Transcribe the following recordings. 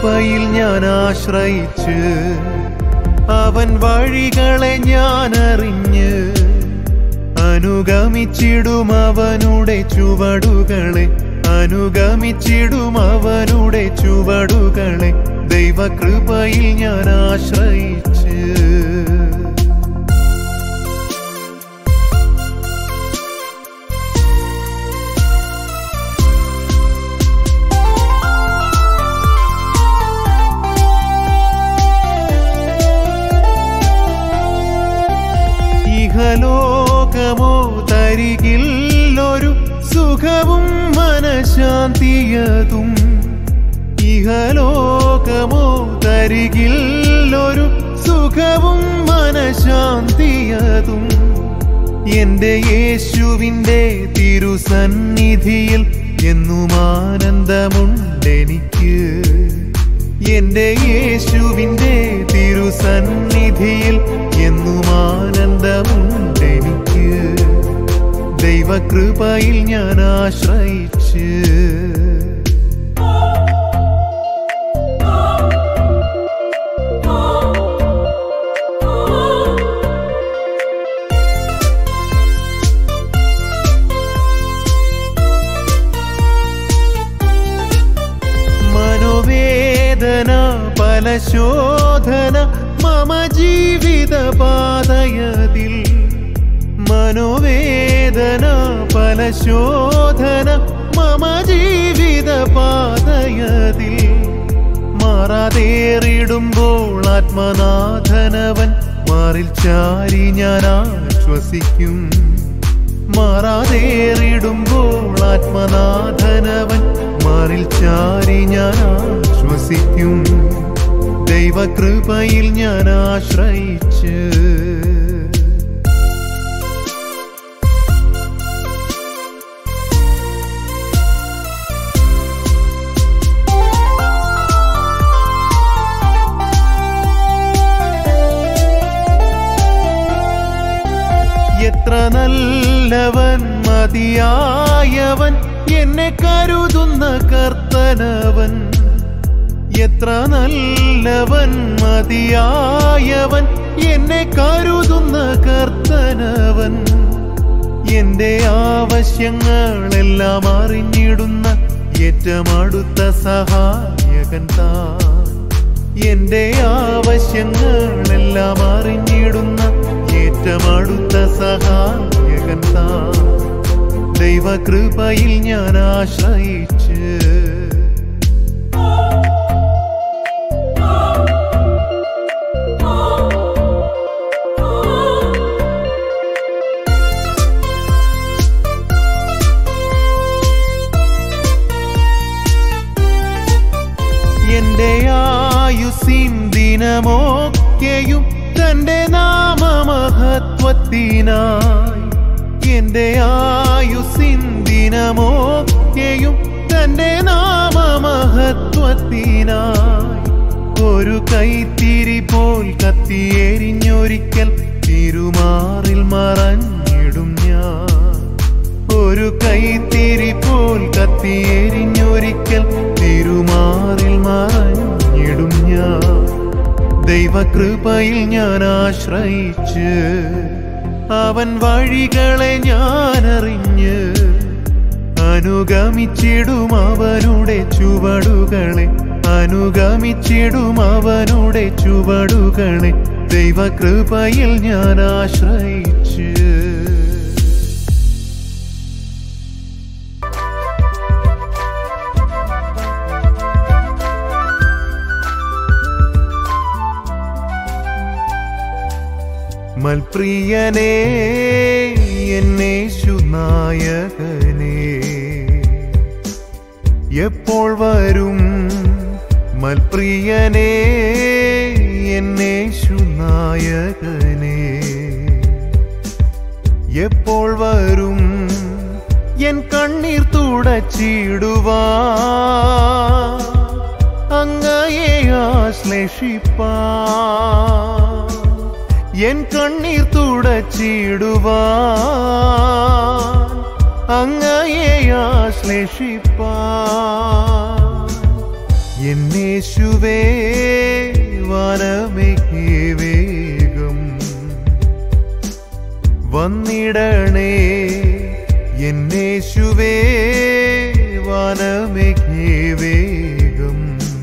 ദൈവകൃപയിൽ ഞാൻ ആശ്രയിച്ച് അവൻ വഴികളെ ഞാൻ അറിഞ്ഞ് അനുഗമിച്ചിടും അവനുടെ ചുവടുകളെ അനുഗമിച്ചിടും അവനുടെ ചുവടുകളെ ദൈവകൃപയിൽ ഞാൻ ആശ്രയിച്ച് ഇഹലോകമോ തരികിൽ ഒരു സുഖവും മനശാന്തിയതും ഇഹലോകമോ തരികിൽ ഒരു സുഖവും മനശാന്തിയതും എന്റെ യേശുവിൻ്റെ തിരുസന്നിധിയിൽ എന്നും ആനന്ദമുണ്ടെനിക്ക് എന്റെ യേശുവിൻ്റെ തിരുസന്നിധിയിൽ എന്നും ആനന്ദമുണ്ടെനിക്ക് ദൈവകൃപയിൽ ഞാൻ ആശ്രയിച്ച് മനോവേദന പലശോധന മമ ജീവിത പാതയതിൽ മനോവേദന പലശോധന മമ ജീവിത പാതയതിൽ മാറാതേറിടുമ്പോൾ ആത്മനാഥനവൻ മാറിൽ ചാരി ഞാൻ ആശ്വസിക്കും മാറാതേറിടുമ്പോൾ ആത്മനാഥനവൻ മാറിൽ ചാരി ഞാൻ ആശ്വസിക്കും ദൈവകൃപയിൽ ഞാൻ ആശ്രയിച്ച് എത്ര നല്ലവൻ മതിയായവൻ എന്നെ കരുതുന്ന കർത്തനവൻ എത്ര നല്ലവൻ മതിയായവൻ എന്നെ കരുതുന്ന കർത്തനവൻ എന്റെ ആവശ്യങ്ങളെല്ലാം അറിഞ്ഞിടുന്ന ഏറ്റവും അടുത്ത സഹായകൻ താൻ എന്റെ ആവശ്യങ്ങളെല്ലാം അറിഞ്ഞിടുന്ന ഏറ്റവും അടുത്ത സഹായകൻ താൻ ദൈവകൃപയിൽ ഞാൻ ആശ്രയിച്ച് എന്റെ ആയുസിൻ ദിനമൊക്കെയും തന്റെ നാമമഹത്വത്തിനായി എന്റെ ആയുസിൻ ദിനമൊക്കെയും തന്റെ നാമമഹത്വത്തിനായി ഒരു കൈത്തിരി പോൽ കത്തിയെരിഞ്ഞൊരിക്കൽ തിരുമാറിൽ മറഞ്ഞിടും ഞാൻ ഒരു കൈത്തിരി പോൽ കത്തിയെരിഞ്ഞൊരിക്കൽ തിരുമാറിൽ മറഞ്ഞിടും ഞാൻ ദൈവകൃപയിൽ ഞാൻ ആശ്രയിച്ച് അവൻ വഴികളെ ഞാൻ അറിഞ്ഞ് അനുഗമിച്ചിടും അവനുടെ ചുവടുകളെ അനുഗമിച്ചിടും അവനുടെ ചുവടുകളെ ദൈവകൃപയിൽ ഞാൻ ആശ്രയിച്ച് മൽപ്രിയനേ എന്നേശു നായകനേ എപ്പോൾ വരും മൽപ്രിയനേ എന്നേശു നായകനേ എപ്പോൾ വരും എൻ കണ്ണീർ തുടച്ചിടുവാ അങ്ങയെ ആശ്ലേഷിപ്പാ എൻ കണ്ണീർ തുടച്ചിടുവാ അങ്ങയെ ആശ്ലേഷിപ്പാ എന്നേശുവേ വനമേകേ വേഗം വന്നിടണേ എന്നേശുവേ വനമേകേ വേഗം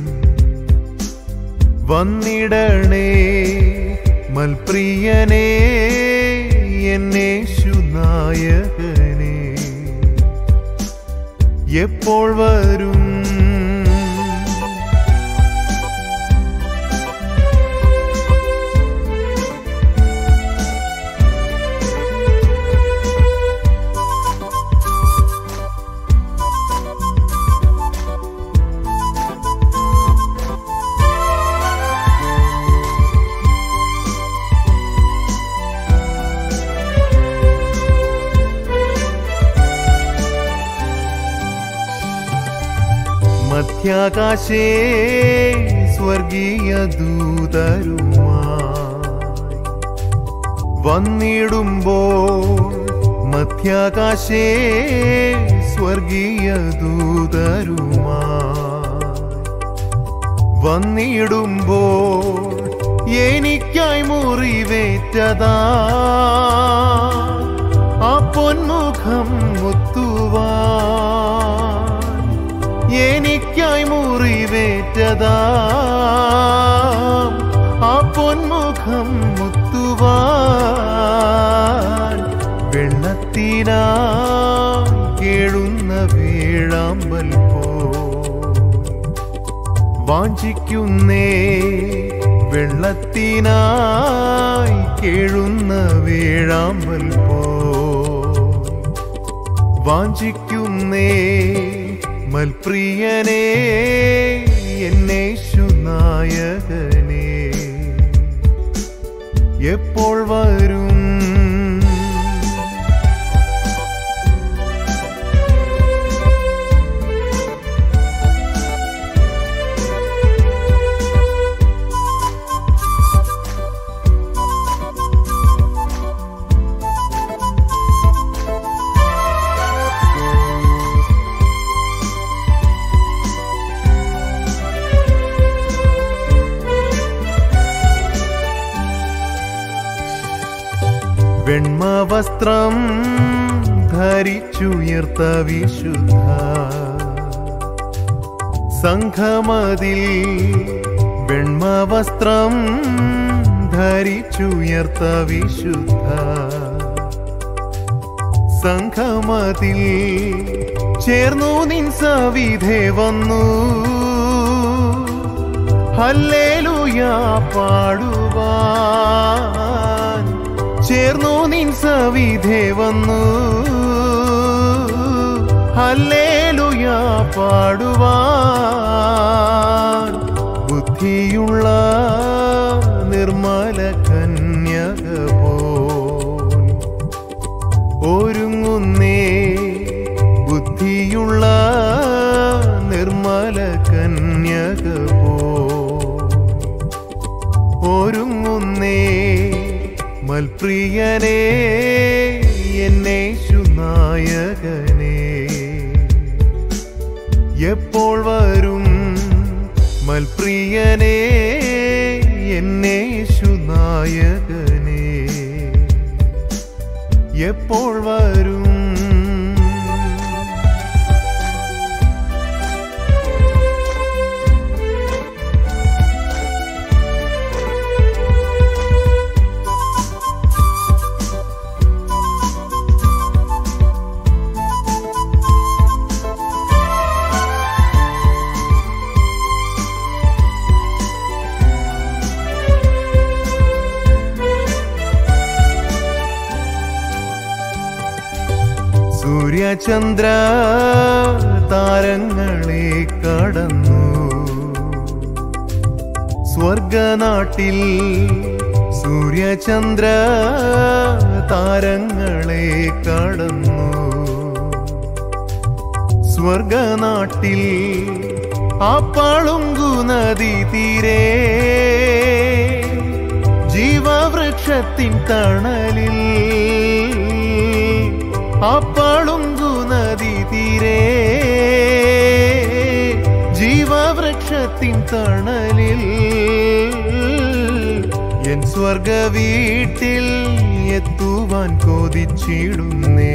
വന്നിടണേ മൽപ്രിയനേ എന്നേശു നായകനേ എപ്പോൾ വരും മധ്യാകാശേ സ്വർഗീയ ദൂതരുമായി വന്നിടുമ്പോൾ മധ്യാകാശേ സ്വർഗീയ ദൂതരുമായി വന്നിടുമ്പോൾ എനിക്കായി മുറിവേറ്റതാ ആ പൊന്മുഖം മുത്തുവാൻ എനിക്കായി മുറിവേറ്റതാ ആ പൊന്മുഖം മുത്തുവാൻ വെള്ളത്തിനാ കേഴുന്ന വീഴാമ്പൽ പോ വാഞ്ചിക്കുന്നേ വെള്ളത്തിനായി കേഴുന്ന വീഴാമ്പൽ പോ വാഞ്ചിക്കുന്നേ മൽപ്രിയനേ എന്നേശു നായകനേ എപ്പോൾ വരും വെണ്മവസ്ത്രം ധരിച്ചുയർത്ത വിശുദ്ധ സംഘമതിൽ വെണ്മവസ്ത്രം ധരിച്ചുയർത്ത വിശുദ്ധ സംഘമതിൽ ചേർന്നു നിൻ സവിധേ വന്നു ഹല്ലേലൂയാ പാടുവാൻ ചേർന്നു നിൻ സവിധേ വന്നു ഹല്ലേലൂയാ പാടുവാൻ ബുദ്ധിയുള്ള നിർമ്മല കന്യക പോൽ ഒരുങ്ങുന്നേ ബുദ്ധിയുള്ള നിർമ്മല കന്യക പോ ഒരുങ്ങുന്നേ മൽപ്രിയനേ എന്നേശു നായകനേ എപ്പോൾ വരും മൽപ്രിയനേ എന്നേശു നായകനേ എപ്പോൾ വരും സൂര്യചന്ദ്ര താരങ്ങളെ കടന്നു സ്വർഗനാട്ടിൽ സൂര്യചന്ദ്ര താരങ്ങളെ കടന്നു സ്വർഗനാട്ടിൽ ആ പളുങ്കു നദി തീരെ ജീവവൃക്ഷത്തിൻ തണലിൽ ആ പളുങ്കു നദി തീരെ ജീവവൃക്ഷത്തിൻ വൃക്ഷത്തിൻ തണലിൽ എൻ സ്വർഗ വീട്ടിൽ എത്തുവാൻ കൊതിച്ചിടുന്നേ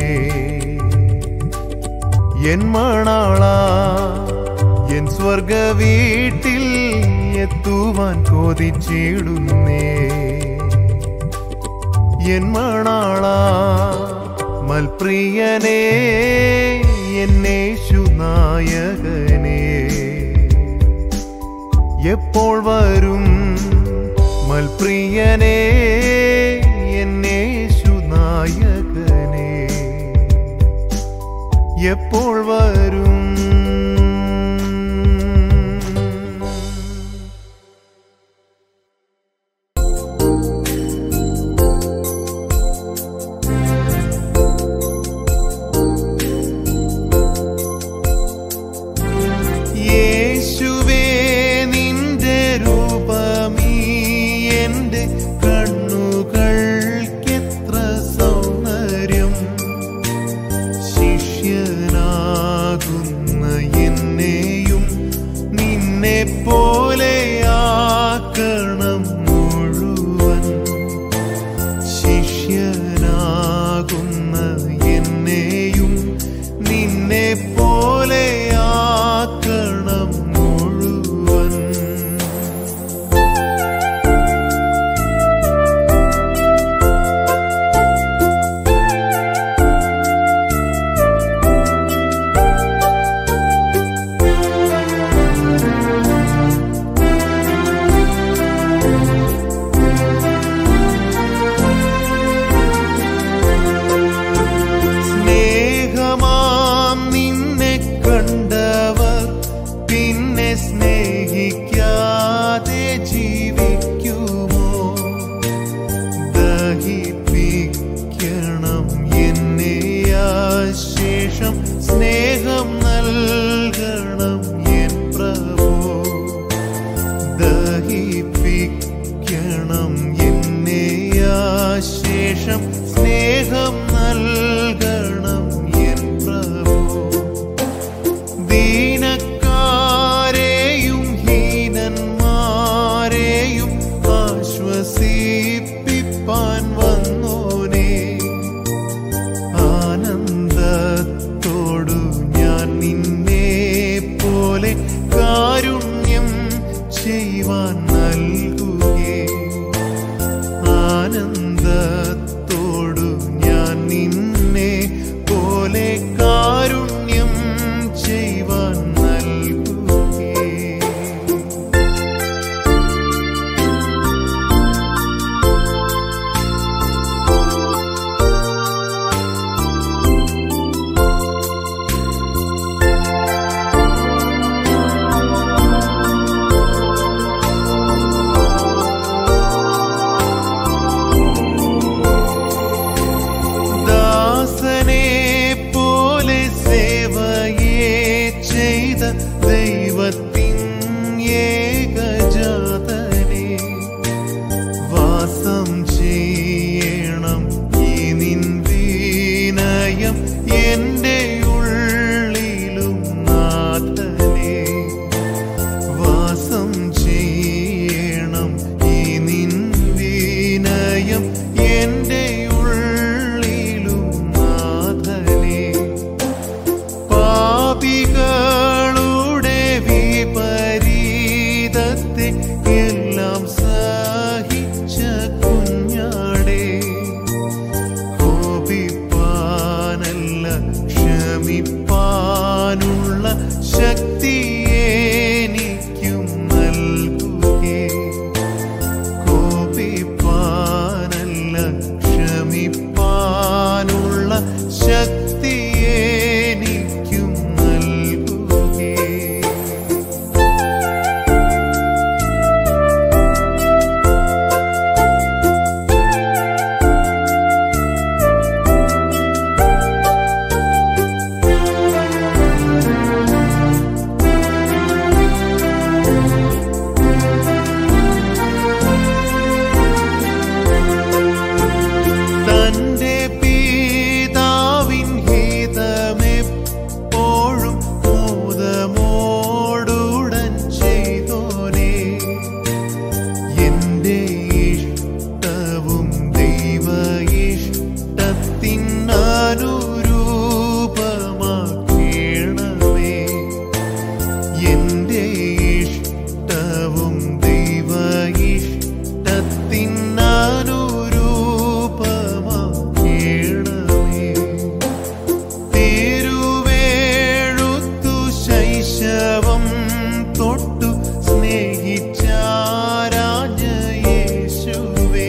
എൻ മണാള എൻ സ്വർഗ വീട്ടിൽ എത്തുവാൻ കൊതിച്ചിടുന്നേ എൻ മണാള മൽപ്രിയനേ എന്നേശുനായകനേ എപ്പോൾ വരും മൽപ്രിയനേ എന്നേശുനായകനേ എപ്പോൾ വരും യേശുവേ നിന്റെ രൂപമീ എൻ്റെ കണ്ണുകൾക്കെത്ര സൗന്ദര്യം ശിഷ്യനാകുന്ന എന്നെയും നിന്നെ പോലെയാക്കണം മുഴുവൻ ശിഷ്യനാകുന്ന എന്നെയും നിന്നെ പോലെയാക്കണം മുഴുവൻ സ്നേഹമാം നിന്നെ കണ്ടവർ പിന്നെ സ്നേഹിക്കാതെ ജീവിക്കുമോ ദഹിപ്പിക്കണം എന്നെ ശേഷം സ്നേഹം നൽകണം എൻ പ്രഭോ ദഹിപ്പിക്കണം എന്നെ ശേഷം സ്നേഹം നൽകണം എൻ പ്രഭോ ദീനക്കാരെയും ഹീനന്മാരെയും ആശ്വസിപ്പിപ്പാൻ വന്നോനേ ആനന്ദത്തോടു ഞാൻ നിന്നെ പോലെ കാരുണ്യം ചെയ്യുവാൻ നൽകുകേ ആനന്ദത്തോടു ഞാൻ നിന്നെ പോലെ കാരുണ്യം ചെയ്യുവാൻ നൽകുകേ ദാസനെ പോലെ സേവയെ ചെയ്ത ദൈവത്തിൻ ഏകജാതനെ വാസം ചെയ്യണം ഈ നിൻ വിനയം എൻ്റെ ഉള്ളിലും നാഥനെ വാസം ചെയ്യണം ഈ നിൻ വിനയം എൻ്റെ ഉള്ളിലും നാഥനെ പാപികളുടെ വിപരീതത്തെ എല്ലാം സഹിച്ച കുഞ്ഞാടേ കോപിപ്പാനല്ല ക്ഷമിപ്പാനുള്ള ശക്തി എനിക്കും നൽകുകേ കോപിപ്പാനല്ല ക്ഷമിപ്പാനുള്ള ശക്തി എനിക്കും നൽകുകേ പാദം തൊട്ടു സ്നേഹിച്ചാരാഞ്ഞ യേശുവേ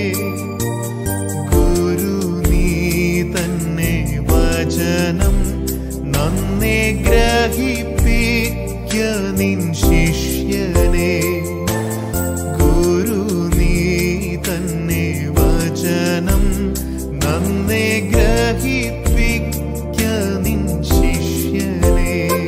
ഗുരു നീ തന്നെ വചനം നന്നെ ഗ്രഹിപ്പിക്ക നിൻ ശിഷ്യനെ ഗുരു നീ തന്നെ വചനം നന്നെ ഗ്രഹിപ്പിക്ക നിൻ ശിഷ്യനെ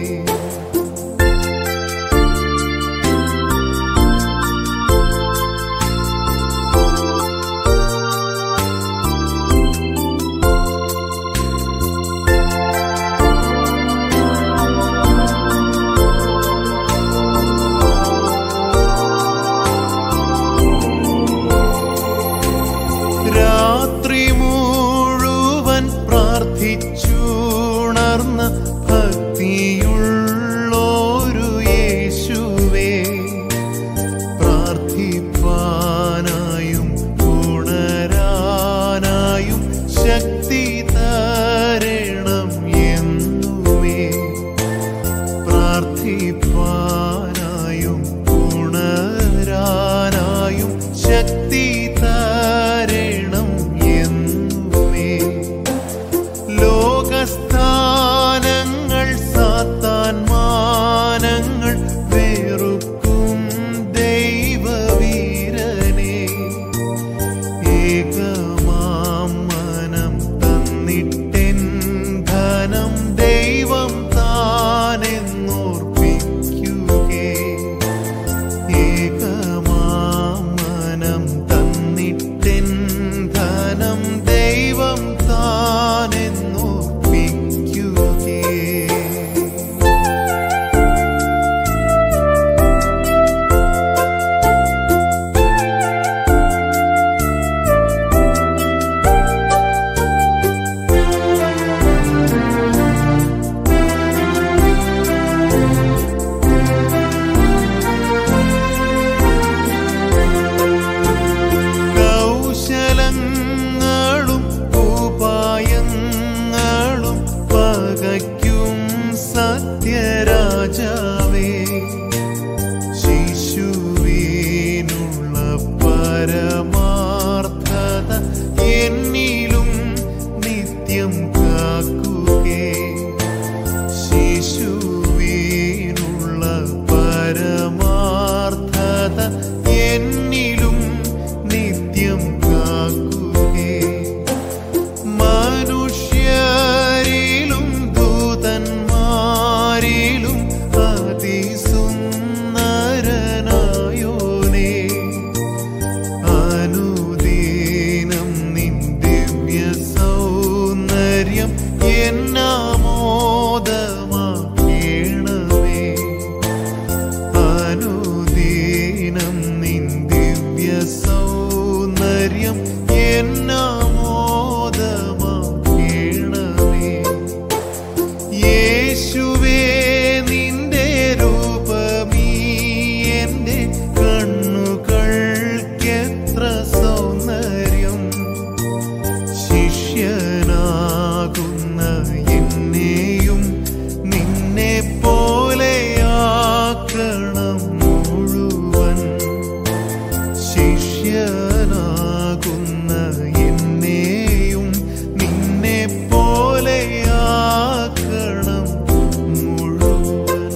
രാത്രി മുഴുവൻ പ്രാർത്ഥിച്ചുണർന്ന ഭക്തിയുള്ളൊരു യേശുവേ പ്രാർത്ഥിപ്പാനായും ഉണരാനായും ശക്തി തരണം എന്നുമേ പ്രാർത്ഥിപ്പാനായും ഉണരാനായും ശക്തി തരണം എന്നുമേ ലോകസ്ഥാനങ്ങൾ സാത്താൻ മാനങ്ങൾ വെറുക്കും ദൈവവീരനെ ഏകമാം മനം തന്നിട്ടെൻ ധനം ദൈവം താനെന്നോർപ്പിക്കുകേ ഏകമാം മനം തന്നിട്ടെൻ ധനം ദൈവം താനെന്നോർപ്പിക്കുകേ കൗശലങ്ങളും ഉപായങ്ങളും പകയ്ക്കും സത്യരാജാവേ ശിശുവിനുള്ള പരമാർത്ഥത എന്നിലും നിത്യം കാക്കുകേ ശിശുവിനുള്ള പരമാർത്ഥത എന്നിലും നിത്യം കാക്കുകേ മനുഷ്യരിലും ദൂതന്മാരിലും അതിസുന്ദരനായോനേ അനുദീനം നിൻ ദിവ്യ സൗന്ദര്യം എന്നാമോദമാക്കണമേ അനുദീനം നിൻ ദിവ്യ സൗന്ദര്യം എന്നാമോദമാക്കണമേ യേശുവേ നിന്റെ രൂപമീ എൻ്റെ കണ്ണുകൾക്കെത്ര സൗന്ദര്യം ശിഷ്യനാകുന്ന എന്നെയും നിന്നെ പോലെയാക്കണം മുഴുവൻ ശിഷ്യനാകുന്ന എന്നെയും നിന്നെ പോലെയാക്കണം മുഴുവൻ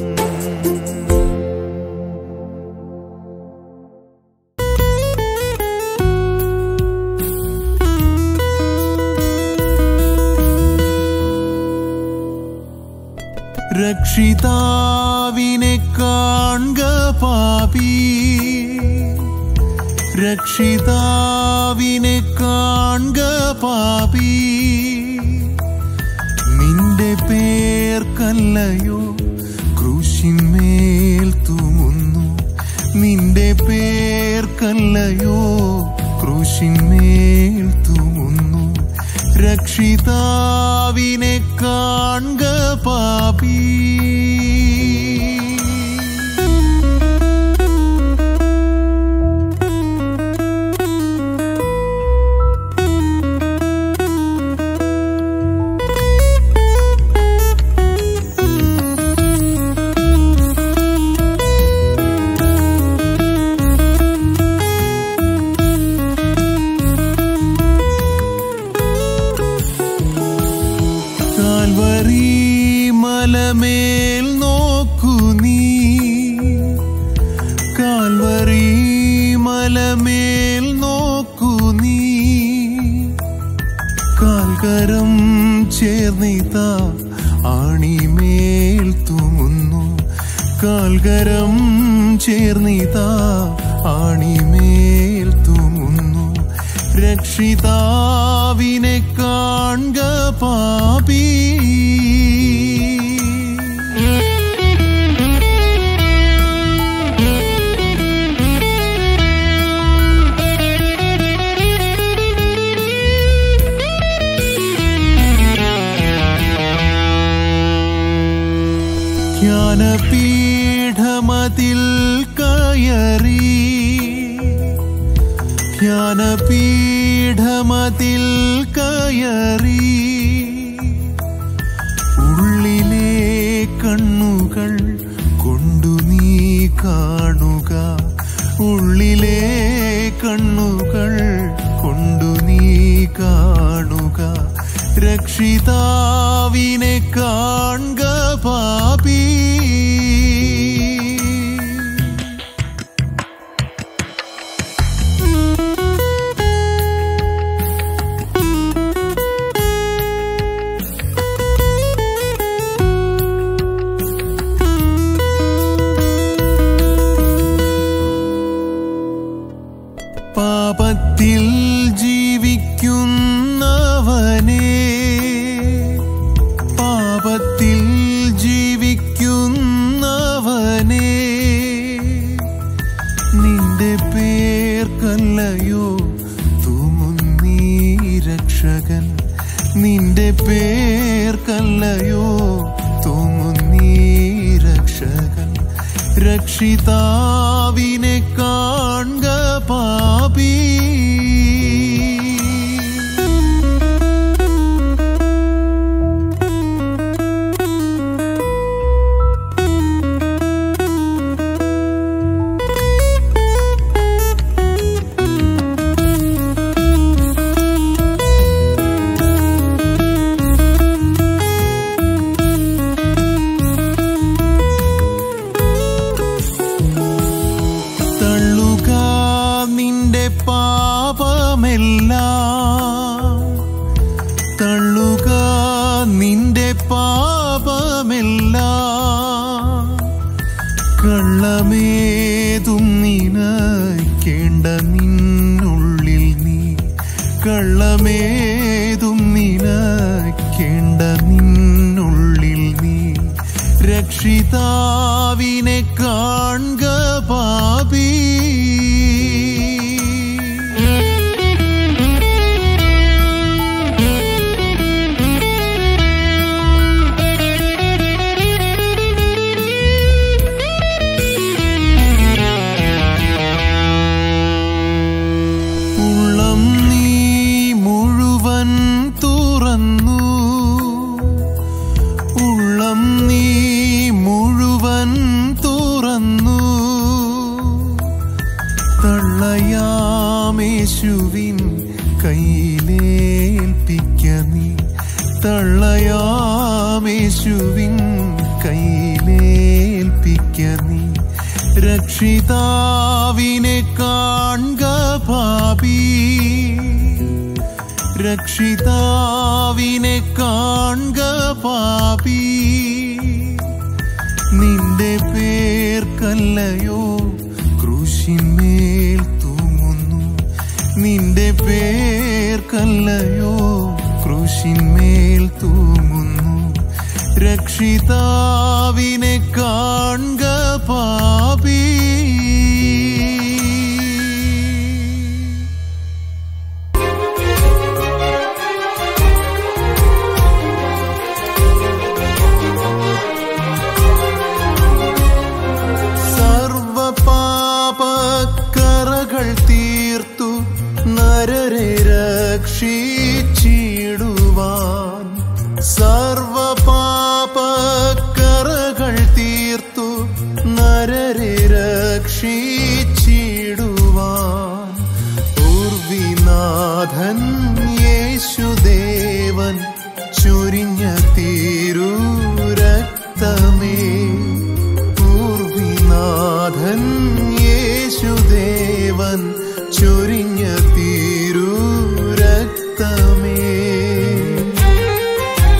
രക്ഷിതാവിനെ കാൺക പാപി രക്ഷിതാവിനെ കാൺക പാപി നിന്റെ പേർക്കല്ലയോ ക്രൂശിന്മേൽ തുമുന്നു നിന്റെ പേർക്കല്ലയോ ക്രൂശിന്മേൽ തുമുന്നു രക്ഷിതാവിനെ കാൺക പാപി ചേർന്നിതാ ആണിമേൽ തൂങ്ങുന്നു കാൽകരം ചേർന്നിതാ ആണിമേൽ തൂങ്ങുന്നു രക്ഷിതാവിനെ കാൺക പാപി ധ്യാനപീഠമതിൽ കയറി ധ്യാനപീഠമതിൽ കയറി ഉള്ളിലെ കണ്ണുകൾ കൊണ്ടു നീ കാണുക ഉള്ളിലെ കണ്ണുകൾ കൊണ്ടു നീ കാണുക രക്ഷിതാവിനെ കാൺക പാപി പാപത്തിൽ ജീവിക്കുന്നവനെ പാപത്തിൽ ജീവിക്കുന്നവനെ നിന്റെ പേർക്കല്ലയോ തൂങ്ങുന്നീ രക്ഷകൻ നിന്റെ പേർക്കല്ലയോ തൂങ്ങുന്നീ രക്ഷകൻ രക്ഷിതാവിനെ കാൺക പാപി തള്ളുക നിന്റെ പാപമെല്ലാം തള്ളുക നിന്റെ പാപമെല്ലാം കള്ളമേതും നിനയ്ക്കേണ്ട നിന്നുള്ളിൽ നീ കള്ളമേതും നിനയ്ക്കേണ്ട നിന്നുള്ളിൽ നീ രക്ഷിതാവിനെ കാൺക പാപി ഉള്ളം നീ മുഴുവൻ തുറന്നു ഉള്ളം നീ മുഴുവൻ തുറന്നു തള്ളയാമേശുവിൻ കയ്യിലേൽപ്പിക്ക നീ തള്ളയാമേശുവിൻ കയ്യിലേൽപ്പിക്ക നീ രക്ഷിതാവിനെ കാൺക പാപി രക്ഷിതാവിനെ കാൺക പാപി നിന്റെ പേർക്കല്ലയോ ക്രൂശിന്മേൽ തൂങ്ങുന്നു നിന്റെ പേർക്കല്ലയോ ക്രൂശിന്മേൽ തൂങ്ങുന്നു രക്ഷിതാവിനെ കാൺക പാപി സർവപാപക്കറകൾ തീർത്തു നരരെ രക്ഷിച്ചിടുവാൻ സർവപാപക്കറകൾ തീർത്തു നരരെ രക്ഷിച്ചിടുവാൻ പൂർവിനാഥൻ യേശുദേവൻ ചൊരിഞ്ഞ തീരു രക്തമേ പൂർവിനാഥൻ യേശുദേവൻ ചൊരിഞ്ഞ തീരു രക്തമേ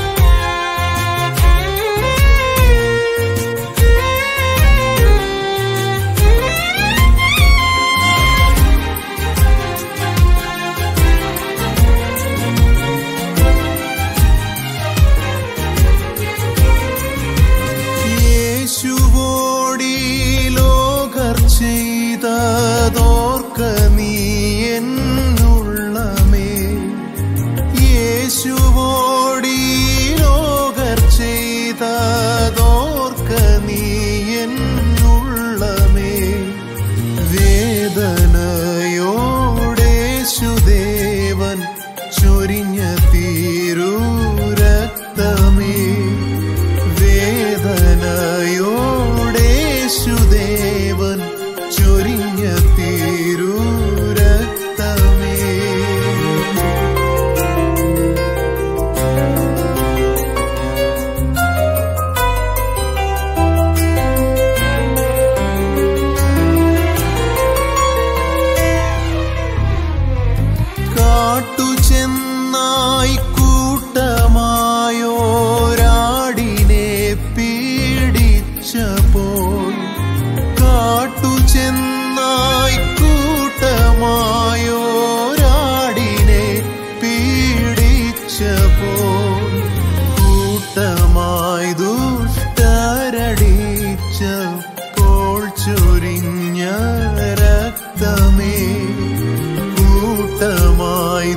കൂട്ടമായി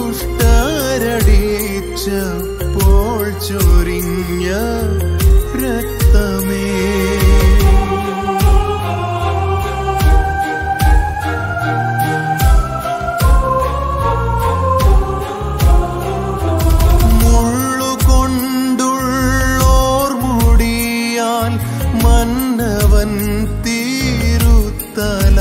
ദുഷ്ടരടിച്ചപ്പോൾ ചൊരിഞ്ഞ രക്തമേ മുള്ളുകൊണ്ടുള്ളോർ മുടിയാൽ മന്നവൻ തീരുത്തല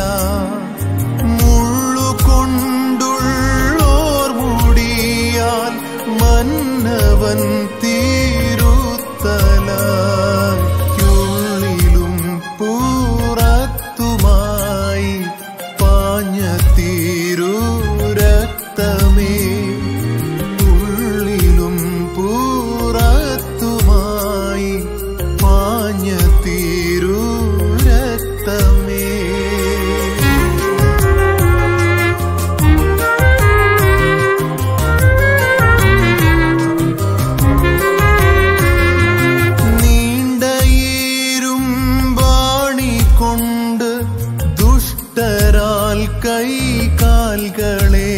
മുള്ളുകൊണ്ടുള്ളോർ മുടിയാൽ മന്നവൻ തീരുത്തല ുള്ളിലും പൂറത്തുമായി പാഞ്ഞ തീരു രക്തമേ ഉള്ളിലും പൂറത്തുമായി പാഞ്ഞ തീരു രക്തമേ നീണ്ടയേരും വാണി കൊണ്ട് ദുഷ്ടരാൽ കൈ കാൽകളെ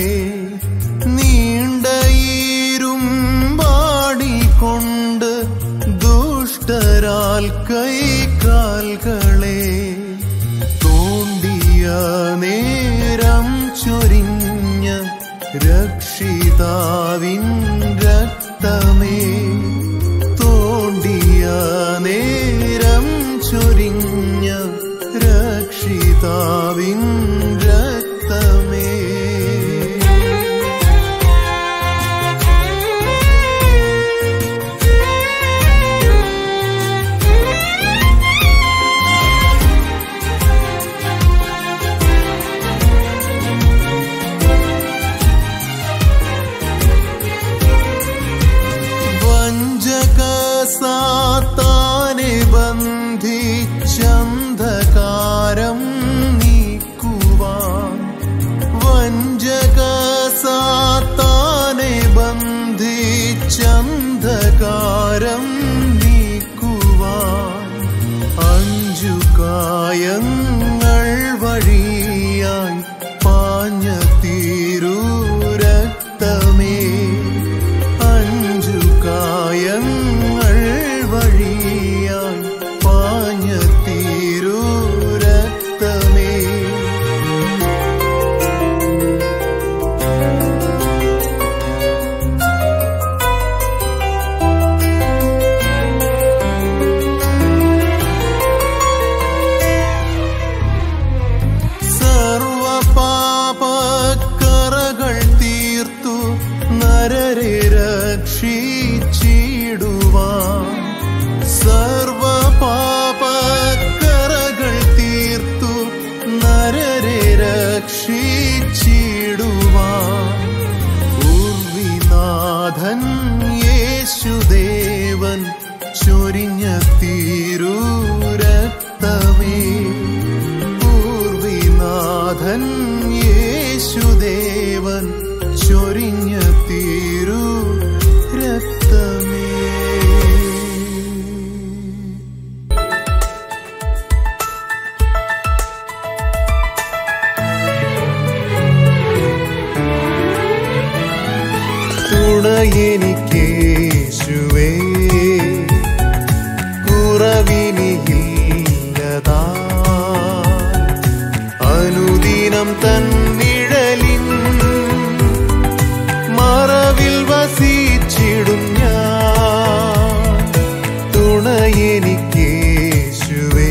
നീണ്ടയേരും വാണി കൊണ്ട് ദുഷ്ടരാൽ കൈ കാൽകളെ തോണ്ടിയ നേരം ചൊരിഞ്ഞ രക്ഷിതാവിൻ രക്തമേ തോണ്ടിയ നേരം ചൊരിഞ്ഞ രക്ഷിതാവിൻ രക്തമേ വഞ്ചക സാത്താനെ ബന്ധിച്ചന്ധകാരം നീക്കുവാൻ വഞ്ചക സാത്താനെ ബന്ധിച്ചന്ധകാരം നീക്കുവാൻ അഞ്ചു കായങ്ങൾ വഴിയായി പാഞ്ഞ തീരു രക്തമേ അഞ്ചു കായങ്ങൾ വഴിയായി പാഞ്ഞ തീരു രക്തമേ സർവ പാപക്കറകൾ തീർത്തു നരരെ രക്ഷിച്ചിടുവാൻ സർവ പാപക്കറകൾ തീർത്തു നരരെ രക്ഷിച്ചിടുവാൻ പൂർവിനാഥൻ യേശുദേവൻ ചൊരിഞ്ഞ തീരു രക്തമേ പൂർവിനാഥൻ യേശുദേവൻ ചൊരിഞ്ഞ തീരു രക്തമേ തുണയെനിക്കേശുവേ കുറവിനിയില്ലതാ അനുദിനം തൻ നിഴലിൻ മറവിൽ വസിച്ചിടും ഞാൻ തുണയെനിക്കേശുവേ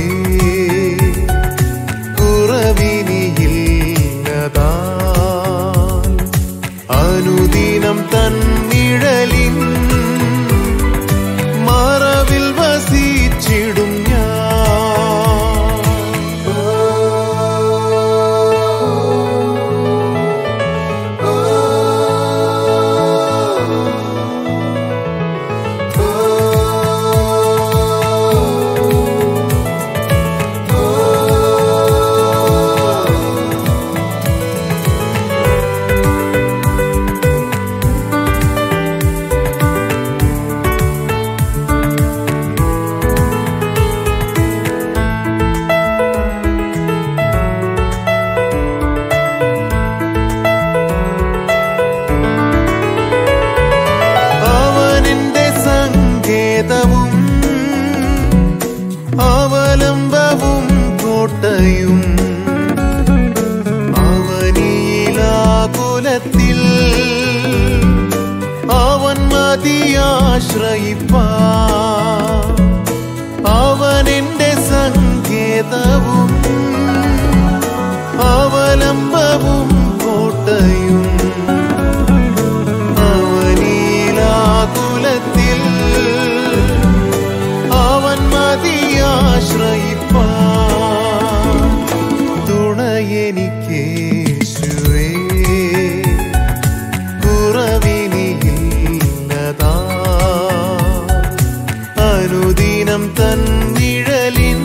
കുറവിനിയില്ലതാ അനുദിനം തൻ നിഴലിൻ മറവിൽ വസിച്ചിടും ഞാൻ കോട്ടയും അവനിയിലാകുലത്തിൽ അവൻ മതിയാശ്രയിപ്പാ അവൻ എന്റെ സങ്കേതവും അവലംബവും കോട്ടയും അവനീലാകുലത്തിൽ അവൻ മതിയാശ്രയിപ്പാ തുണയെനിക്കേശുവേ കുറവിനിയില്ലതാ അനുദിനം തന്നിഴലിൻ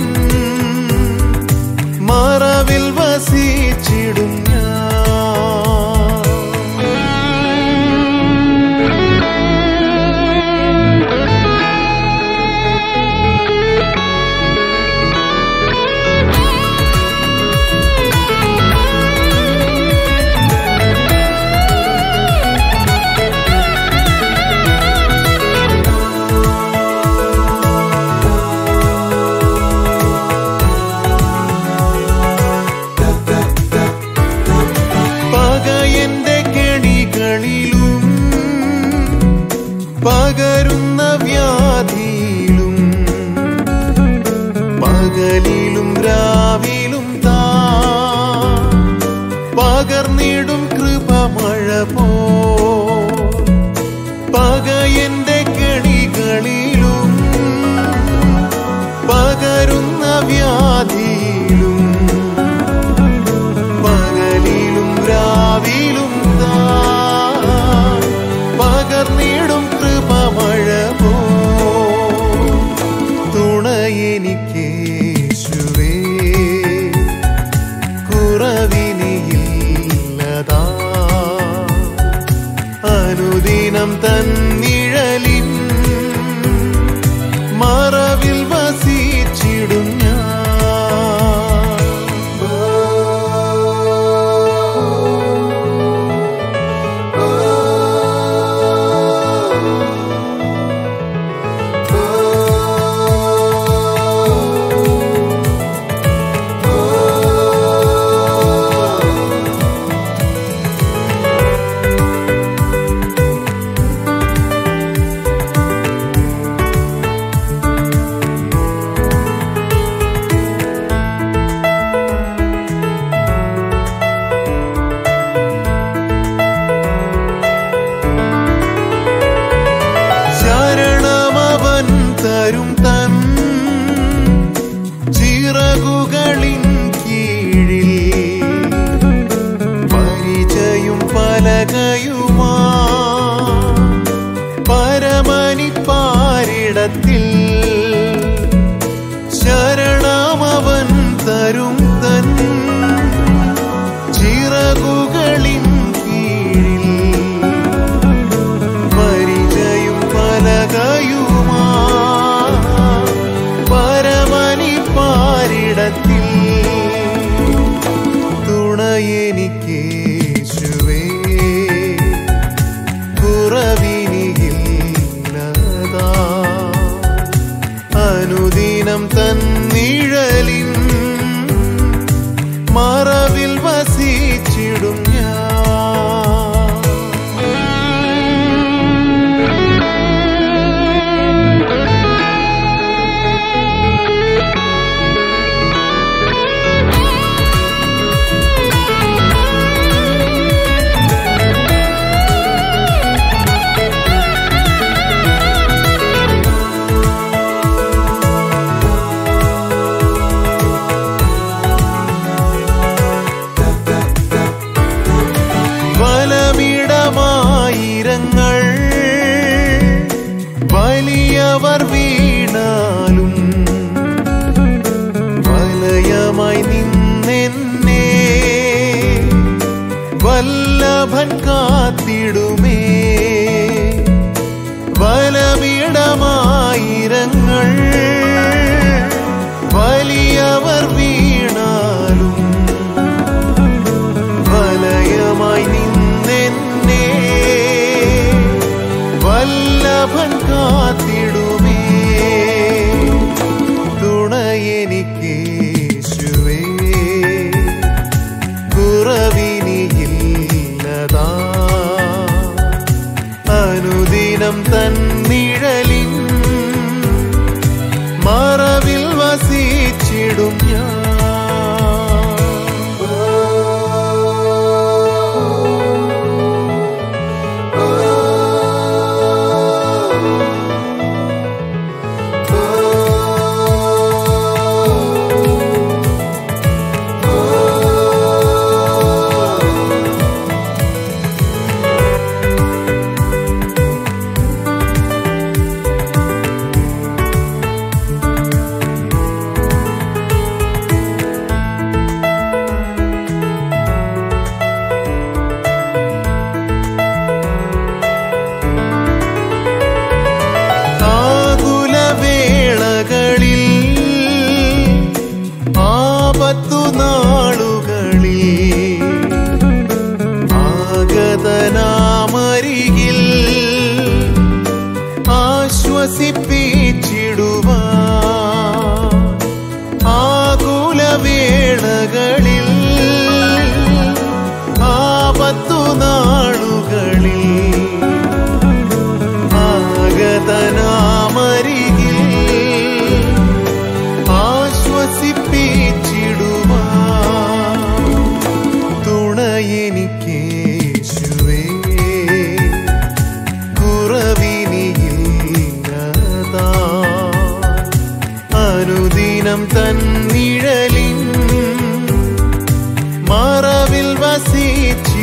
മറവിൽ വസിച്ചിടും ഞാൻ Thank you.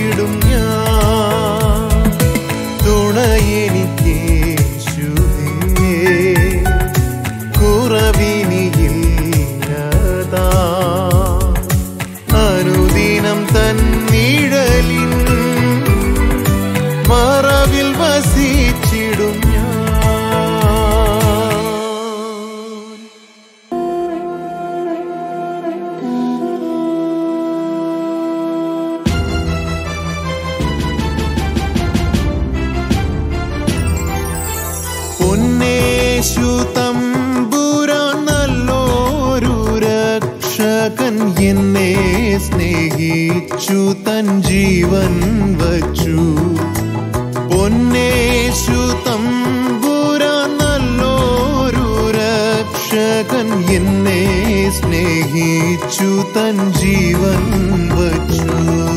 വസിച്ചിടും ഞാൻ തുണയെനിക്കേശുവേ കുറവിനിയില്ലതാ അനുദിനം തന്നിഴലിൻ മറവിൽ വസിച്ചിടും ഞാൻ പൊന്നേശു തമ്പുരാൻ നല്ലോരു രക്ഷകൻ എന്നെ സ്നേഹിച്ചു തൻ ജീവൻ വച്ചു പൊന്നേശു തമ്പുരാൻ നല്ലോരു രക്ഷകൻ എന്നെ സ്നേഹിച്ചു തൻ ജീവൻ വച്ചു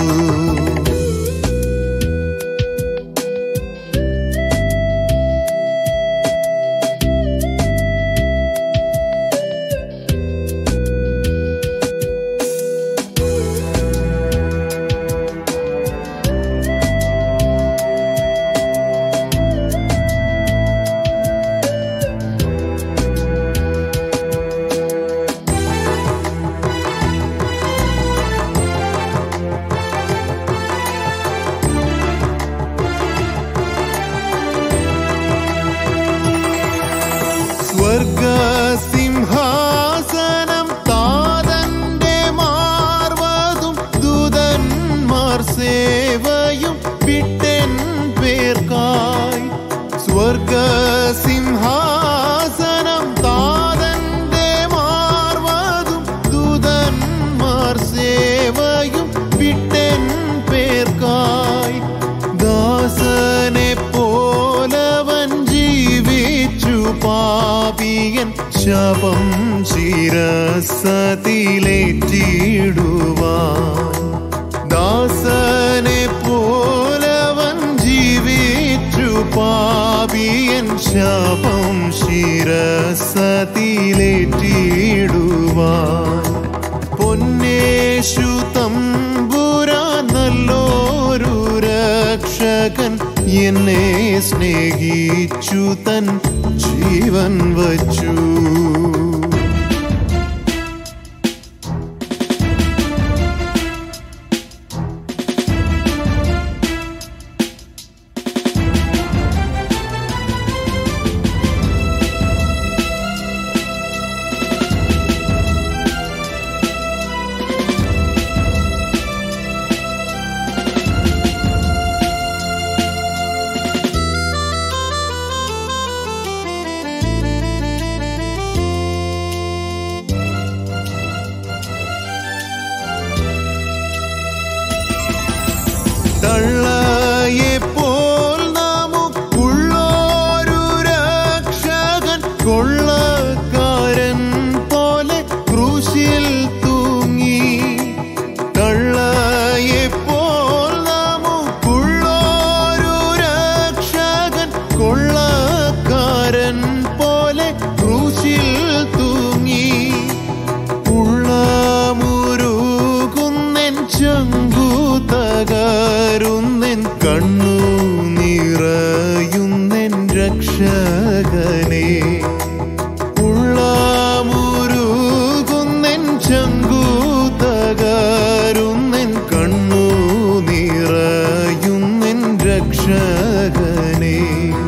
സ്വർഗസിംഹാസനം താതന്റെ മാർവതും ദൂതന്മാർ സേവയും വിട്ടെൻ പേർക്കായി സ്വർഗസിംഹാസനം താതന്റെ മാർവതും ദൂതന്മാർ സേവയും വിട്ടെൻ പേർക്കായി ദാസനെ പോലവൻ ജീവിച്ചു പാപിയൻ ശപം ശിരസത്തിലേറ്റിടുവാൻ ദാസനെ പോലവൻ ജീവിച്ചു പാപിയൻ ശപം ശിരസത്തിലേറ്റിടുവാൻ പൊന്നേശു തമ്പുരാ നല്ലോരു രക്ഷകൻ എന്നെ സ്നേഹിച്ചു തൻ ജീവൻ വച്ചു തള്ളയെ പോൽ നമുക്കുള്ളൊരു രക്ഷകൻ കൊള്ളക്കാരൻ പോലെ ക്രൂശിൽ തൂങ്ങി തള്ളയെ പോൽ നമുക്കുള്ളൊരു രക്ഷകൻ കൊള്ളക്കാരൻ പോലെ ക്രൂശിൽ തൂങ്ങി ഉള്ളമുരുകുന്നെൻ ചങ്കു തകരുന്നെൻ കണ്ണു നിറയുന്നെൻ രക്ഷകനെ ഉള്ളമുരുകുന്നെൻ ചങ്കു തകരുന്നെൻ കണ്ണു നിറയുന്നെൻ രക്ഷകനെ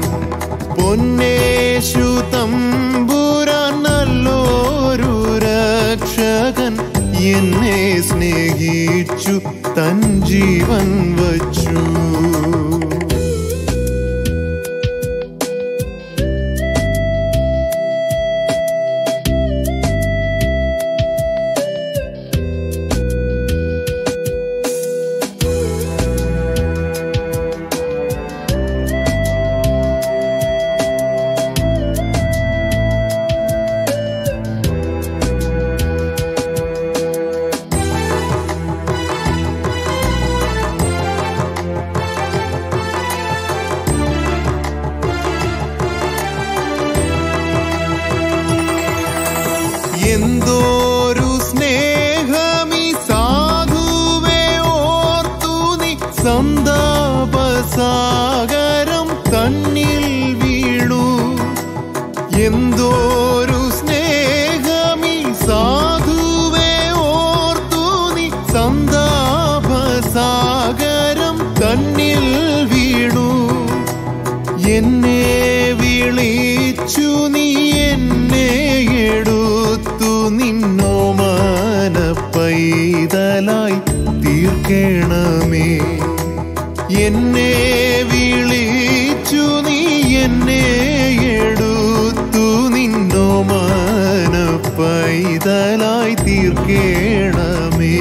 പൊന്നേശു തമ്പുരാൻ നല്ലോരു രക്ഷകൻ എന്നെ സ്നേഹിച്ചു തൻ ജീവൻ വച്ചു സാഗരം തന്നിൽ വീണു എന്തോരു സ്നേഹമീ സാധുവേ ഓർത്തു നീ സന്താപസാഗരം തന്നിൽ വീണു എന്നെ വിളിച്ചു നീ എന്നെ എടുത്തു നിന്നോ മന പൈതലായി തീർക്കണമേ എന്നെ വിളിച്ചു നീ എന്നെ എടുത്തു നിന്നോ മന പൈതലായി തീർക്കണമേ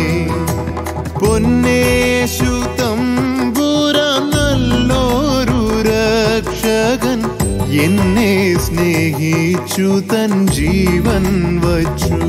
പൊന്നേശു തമ്പുര നല്ലൊരു രക്ഷകൻ എന്നെ സ്നേഹിച്ചു തൻ ജീവൻ വച്ചു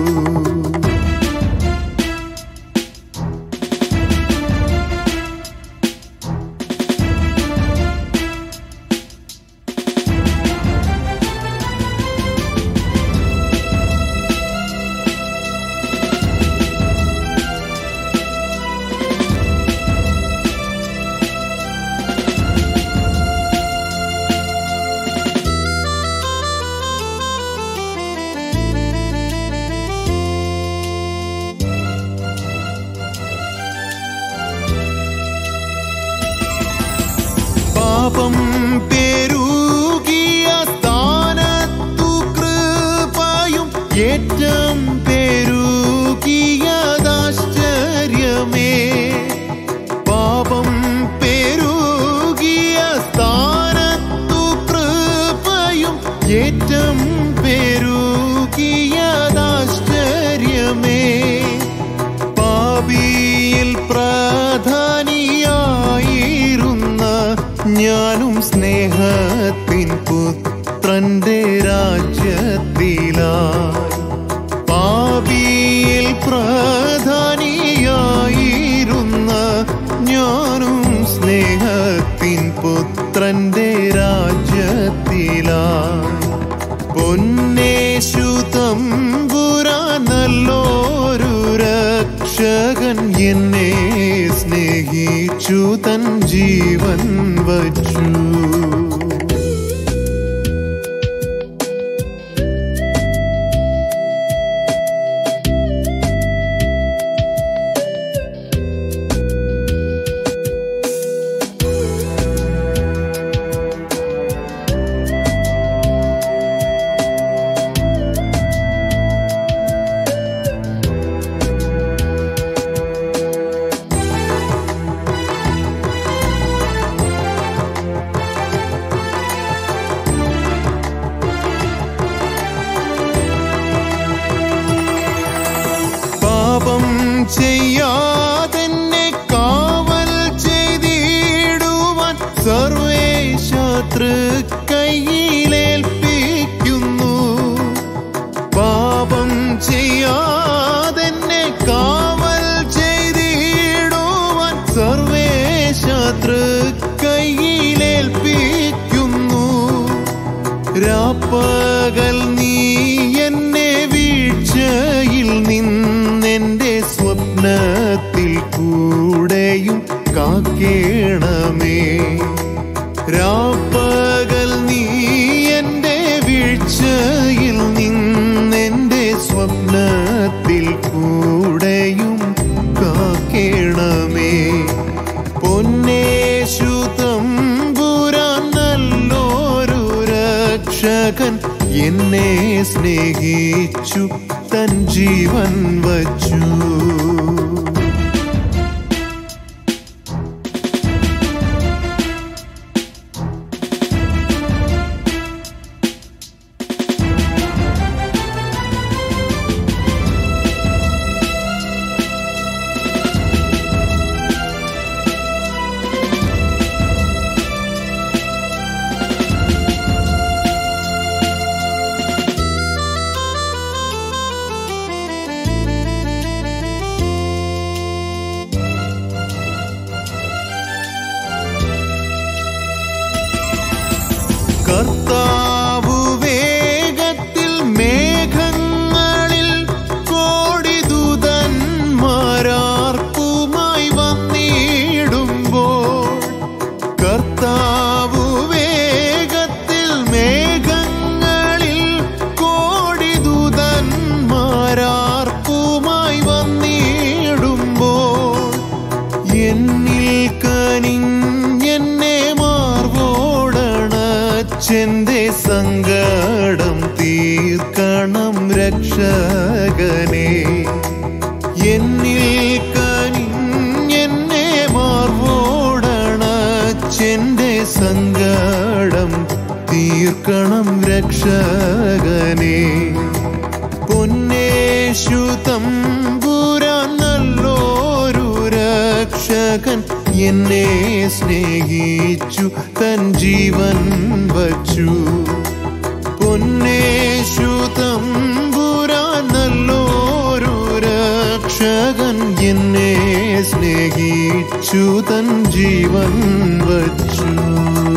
പാപം പെരുകിയ സ്ഥാനത്തു കൃപയും ഏറ്റം പെരുകിയതാശ്ചര്യമേ പാപം പെരുകിയ സ്ഥാനത്തു കൃപയും ഏറ്റം പെരുകിയതാശ്ചര്യമേ പാപിയിൽ പ്രധാനിയായിരുന്ന ഞാനും സ്നേഹത്തിൻ പുത്രന്റെ രാജ്യത്തിലായി പാപിയിൽ പ്രധാനിയായിരുന്ന ഞാനും സ്നേഹത്തിൻ പുത്രന്റെ രാജ്യത്തിലായി പൊന്നേശു തമ്പുരാ നല്ലൊരു രക്ഷകൻ എന്നെ സ്നേഹിച്ചു തൻ ജീവൻ വച്ചു പാപം ചെയ്യാതെന്നെ കാവൽ ചെയ്തിടുവാൻ സർവേശാതൃ കയ്യിലേൽപ്പിക്കുന്നു പാപം ചെയ്യാതെന്നെ കാവൽ ചെയ്തിടുവാൻ സർവേശാതൃ കയ്യിലേൽപ്പിക്കുന്നു രാപ്പകൽ നീ എന്നെ വീഴ്ചയിൽ നിന്നെന്റെ സ്വപ്നത്തിൽ കൂടെയും കാക്കേണമേ രാപ്പകൽ നീ എന്റെ വീഴ്ചയിൽ നിന്നെന്റെ സ്വപ്നത്തിൽ കൂടെയും കാക്കേണമേ പൊന്നേശു തമ്പുരാൻ നല്ലൊരു രക്ഷകൻ എന്നെ സ്നേഹിച്ചു തൻ ജീവൻ വച്ചു സങ്കടം തീർക്കണം രക്ഷകനെ എന്നിൽ കനിഞ്ഞെന്നെ മാർവോടണച്ചെന്റെ സങ്കടം തീർക്കണം രക്ഷകനെ പൊന്നേശു തമ്പുരാൻ നല്ലൊരു രക്ഷകൻ എന്നെ സ്നേഹിച്ചു തൻ ജീവൻ വച്ചു പൊന്നേശു തമ്പുരാൻ നല്ലൊരു രക്ഷകൻ എന്നെ സ്നേഹിച്ചു തൻ ജീവൻ വച്ചു